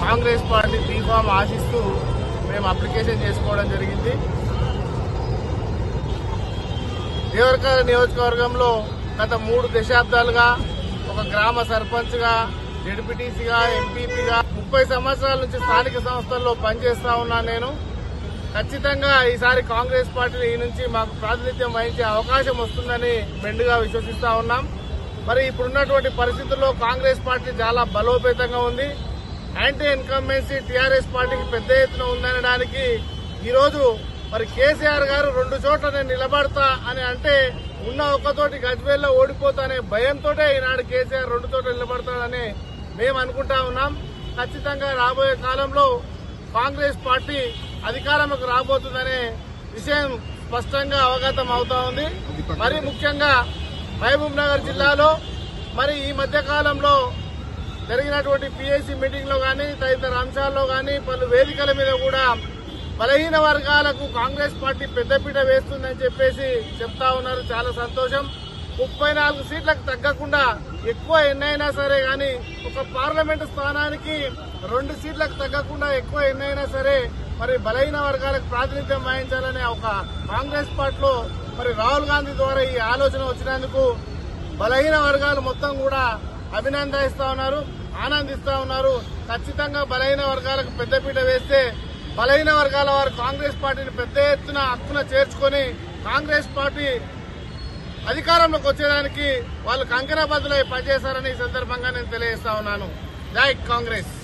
Congress party B form ఆశిస్తూ మేము application చేసుకోవడం జరిగింది దేవరకాల నియోజకవర్గంలో గత మూడు దశాబ్దాలుగా ఒక గ్రామ సర్పంచ్గా జడ్పీటీసీగా ఎంపీపీగా ముప్పై సంవత్సరాల నుంచి స్థానిక సంస్థల్లో పనిచేస్తా ఉన్నాను నేను ఖచ్చితంగా ఈసారి కాంగ్రెస్ పార్టీ ఈ నుంచి మాకు ప్రాతినిధ్యం వహించే అవకాశం వస్తుందని మెండుగా విశ్వసిస్తా ఉన్నాం మరి ఇప్పుడున్నటువంటి పరిస్థితుల్లో కాంగ్రెస్ పార్టీ చాలా బలోపేతంగా ఉంది యాంటీ ఇన్కంబెన్సీ టీఆర్ఎస్ పార్టీకి పెద్ద ఎత్తున ఉందనడానికి ఈరోజు మరి కేసీఆర్ గారు రెండు చోట్ల నేను నిలబడతా అని అంటే ఉన్న ఒక్కతోటి గజ్వేల్లో ఓడిపోతా అనే భయంతోటే ఈనాడు కేసీఆర్ రెండు చోట్ల నిలబడతాడని మేము అనుకుంటా ఉన్నాం ఖచ్చితంగా రాబోయే కాలంలో కాంగ్రెస్ పార్టీ అధికారంలోకి రాబోతుందనే విషయం స్పష్టంగా అవగతం అవుతా ఉంది మరి ముఖ్యంగా మహబూబ్ నగర్ జిల్లాలో మరి ఈ మధ్య కాలంలో జరిగినటువంటి పిఎస్సి మీటింగ్ లో గానీ తదితర అంశాల్లో గానీ పలు వేదికల మీద కూడా బలహీన వర్గాలకు కాంగ్రెస్ పార్టీ పెద్దపీట వేస్తుందని చెప్పేసి చెప్తా ఉన్నారు చాలా సంతోషం ముప్పై నాలుగు సీట్లకు తగ్గకుండా ఎక్కువ ఎన్నైనా సరే గాని ఒక పార్లమెంటు స్థానానికి రెండు సీట్లకు తగ్గకుండా ఎక్కువ ఎన్నైనా సరే మరి బలహీన వర్గాలకు ప్రాతినిధ్యం వహించాలనే ఒక కాంగ్రెస్ పార్టీలో మరి రాహుల్ గాంధీ ద్వారా ఈ ఆలోచన వచ్చినందుకు బలహీన వర్గాలు మొత్తం కూడా అభినందిస్తా ఉన్నారు ఆనందిస్తా ఉన్నారు ఖచ్చితంగా బలహీన వర్గాలకు పెద్దపీట వేస్తే బలహీన వర్గాల వారు కాంగ్రెస్ పార్టీని పెద్ద ఎత్తున హక్కున చేర్చుకొని కాంగ్రెస్ పార్టీ అధికారంలోకి వచ్చేదానికి వాళ్ళు కంకణబద్దులై పనిచేశారని ఈ సందర్భంగా నేను తెలియజేస్తా ఉన్నాను జై కాంగ్రెస్